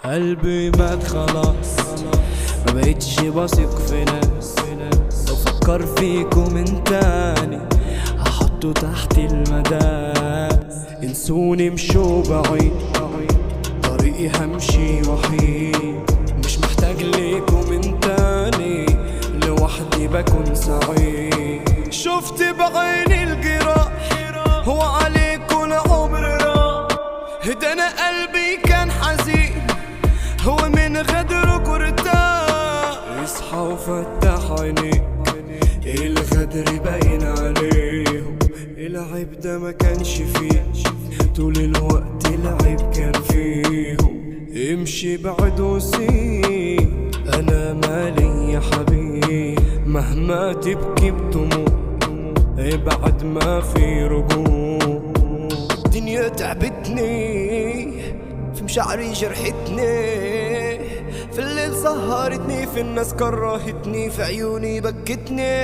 قلبي مات خلاص ما بقتش بثق في ناس لو فكر فيكم من تاني هحطه تحت المداس انسوني مشوا بعيد طريقي همشي وحيد مش محتاج ليكم من تاني لوحدي بكون سعيد شفت بعيني الجراح هو عليكم العمر راح ده انا قلبي كان حزين هو من غدرك ارتاح اصحى وفتح عينيك الغدر باين عليهم العيب ده ما كانش فيه طول الوقت العيب كان فيهم امشي بعد وسيب انا مالي يا حبيب مهما تبكي بدموع ابعد ما في رجوع الدنيا تعبتني في مشاعري جرحتني في الليل سهرتني في الناس كرهتني في عيوني بكتني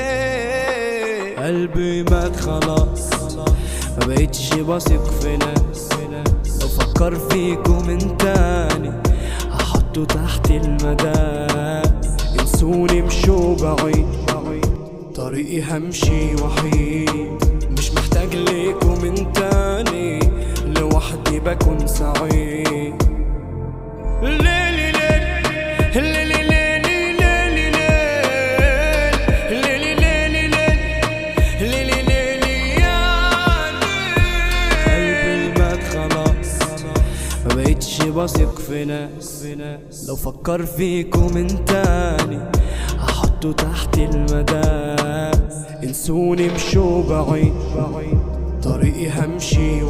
قلبي مات خلاص ما بقتش بثق في ناس لو فكر فيكم من تاني هحطه تحت المداس انسوني مشوا بعيد طريقي همشي وحيد مش محتاج ليكم من تاني لوحدي بكون سعيد ليلي ليل ليلي ليلي ليلي ليل ليلي ليلي ليل ليلي ليلي يا قلبي مات خلاص ما بقتش بثق في ناس لو فكر فيكم من تاني هحطه تحت المداس انسوني مشوا بعيد طريقي همشي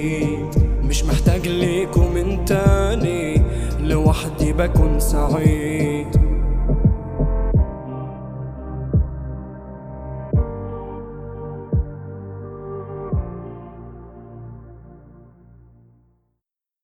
وحيد مش محتاج ليكم من تاني لوحدي بكون سعيد